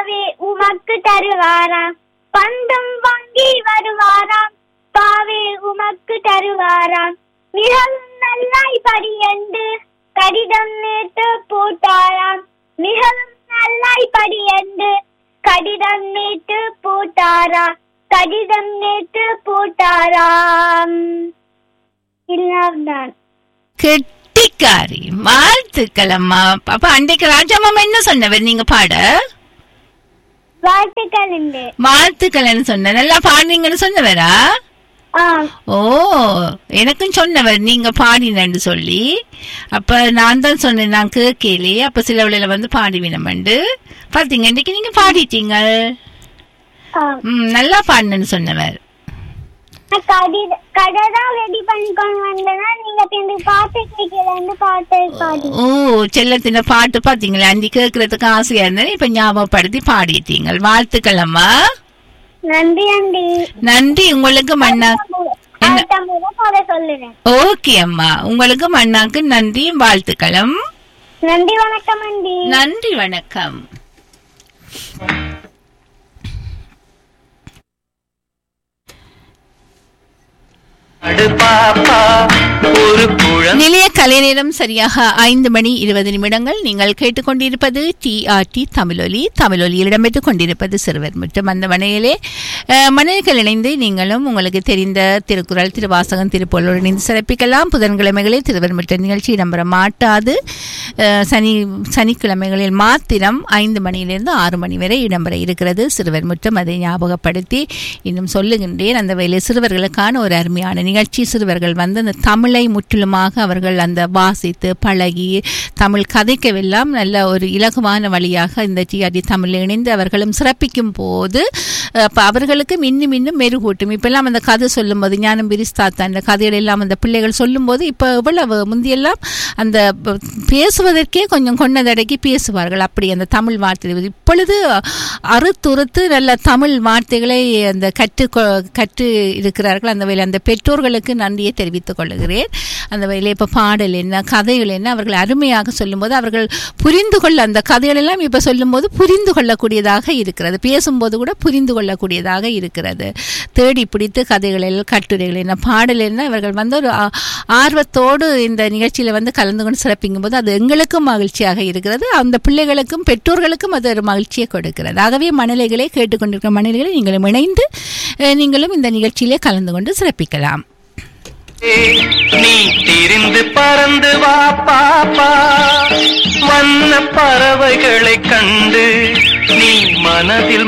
பாவே உமக்கு தருவாராம் பந்தம் வாங்கி வருவாராம் பாவே உமக்கு தருவாராம் மிகவும் நல்லாய் படியண்டு கடிதம் நேற்று போட்டாராம் மிகவும் நல்லாய் படியண்டு கடிதம் நேற்று போட்டாரா கடிதம் நேற்று போட்டாராம் இல்லாதான் கெட்டிக்காரி வாழ்த்துக்கள் அம்மா அப்ப அன்றைக்கு ராஜாமாமா என்ன சொன்னவர் நீங்க பாட வாழ்த்துக்கள் உண்டு வாழ்த்துக்கள்னு சொன்ன நல்லா பாடுனீங்கன்னு சொன்னவரா ஆ ஓ எனக்கும் சொன்னவர் நீங்க பாடினன்னு சொல்லி அப்ப நான் தான் சொன்னேன் நான் கேட்கலையே அப்ப சில வேளையில வந்து பாடிவினமண்டு பாத்தீங்க இன்னைக்கு நீங்க பாடிட்டீங்க ஆ ம் நல்லா பாடினேன்னு சொன்னவர் நான் கடித கடை தான் ரெடி பண்ணி கொண்டு வந்தேன்னா நீங்க பிறகு பாட்டு கேட்கலன்னு பாட்டு பாடி ஓ செல்லத்தின பாட்டு பாத்தீங்களா அன்னைக்கு கேட்கறதுக்கு ஆசையா இருந்தது இப்ப ஞாபகப்படுத்தி பாடிட்டீங்க வாழ்த்துக்கள் அம்மா நன்றி அண்டி நன்றி உங்களுக்கு மண்ணா என்ன? அடுத்த முறை போட சொல்லுறேன் ஓகே அம்மா உங்களுக்கு மண்ணாக்கு நன்றி வாழ்த்துக்களும் நன்றி வணக்கம் அண்டி நன்றி வணக்கம் அடு பாப்பா ஒரு குழந்தை நிலைய கலை நேரம் சரியாக ஐந்து மணி இருபது நிமிடங்கள் நீங்கள் கேட்டுக்கொண்டிருப்பது டிஆர்டி தமிழொலி தமிழொலியில் இடம்பெற்றுக் கொண்டிருப்பது சிறுவர் மற்றும் அந்த மனையிலே அஹ், மனிதர்கள் இணைந்து நீங்களும் உங்களுக்கு தெரிந்த திருக்குறள் திருவாசகம் திருப்பொருளோடு இணைந்து சிறப்பிக்கலாம் புதன்கிழமைகளில் திருவர் மற்றும் நிகழ்ச்சி இடம்பெற மாட்டாது அஹ், சனி சனிக்கிழமைகளில் மாத்திரம் ஐந்து மணியிலிருந்து ஆறு மணி வரை இடம்பெற இருக்கிறது சிறுவர் முற்றம் அதை ஞாபகப்படுத்தி இன்னும் சொல்லுகின்றேன் அந்த வேலை சிறுவர்களுக்கான ஒரு அருமையான நிகழ்ச்சி சிறுவர்கள் வந்து அந்த தமிழை முற்றிலுமாக அவர்கள் அந்த வாசித்து பழகி தமிழ் கதைக்கவெல்லாம் நல்ல ஒரு இலகுவான வழியாக இந்த டிஆர்டி தமிழில் இணைந்து அவர்களும் சிறப்பிக்கும் போது அப்போ அவர்களுக்கும் இன்னும் இன்னும் மெருகூட்டும் இப்பெல்லாம் அந்த கதை சொல்லும்போது ஞானம் பிரிஸ்தாத்தா அந்த கதைகள் எல்லாம் அந்த பிள்ளைகள் சொல்லும்போது இப்போ எவ்வளவு முந்தியெல்லாம் அந்த ப- பேசுவதற்கே கொஞ்சம் கொண்டதடக்கி பேசுவார்கள் அப்படி அந்த தமிழ் வார்த்தை இப்பொழுது அறுத்துறுத்து நல்ல தமிழ் வார்த்தைகளை அந்த கற்று கொ- கற்று இருக்கிறார்கள் அந்த வேலை அந்த பெற்றோர்களுக்கு நன்றியை தெரிவித்துக் கொள்கிறேன் அந்த வேலை இப்போ பாடல் என்ன கதைகள் என்ன அவர்கள் அருமையாக சொல்லும்போது அவர்கள் புரிந்து கொள்ள அந்த கதைகள் எல்லாம் இப்போ சொல்லும்போது புரிந்து கொள்ளக்கூடியதாக இருக்கிறது பேசும்போது கூட புரிந்து கொள்ளக்கூடியதாக இருக்கிறது தேடி பிடித்து கதைகள் எல்லாம் கட்டுரைகள் என்ன பாடல் என்ன இவர்கள் வந்து ஒரு ஆ- ஆர்வத்தோடு இந்த நிகழ்ச்சியில் வந்து கலந்து கொண்டு சிறப்பிக்கும் போது அது எங்களுக்கும் மகிழ்ச்சியாக இருக்கிறது அந்த பிள்ளைகளுக்கும் பெற்றோர்களுக்கும் அது ஒரு மகிழ்ச்சியை கொடுக்கிறது ஆகவே மணலைகளை கேட்டுக்கொண்டிருக்கிற மணலைகளை நீங்களும் இணைந்து அஹ், நீங்களும் இந்த நிகழ்ச்சியிலே கலந்து கொண்டு சிறப்பிக்கலாம் நீ திரிந்து பறந்து வா பாப்பா வண்ண பறவைகளை கண்டு நீ மனதில்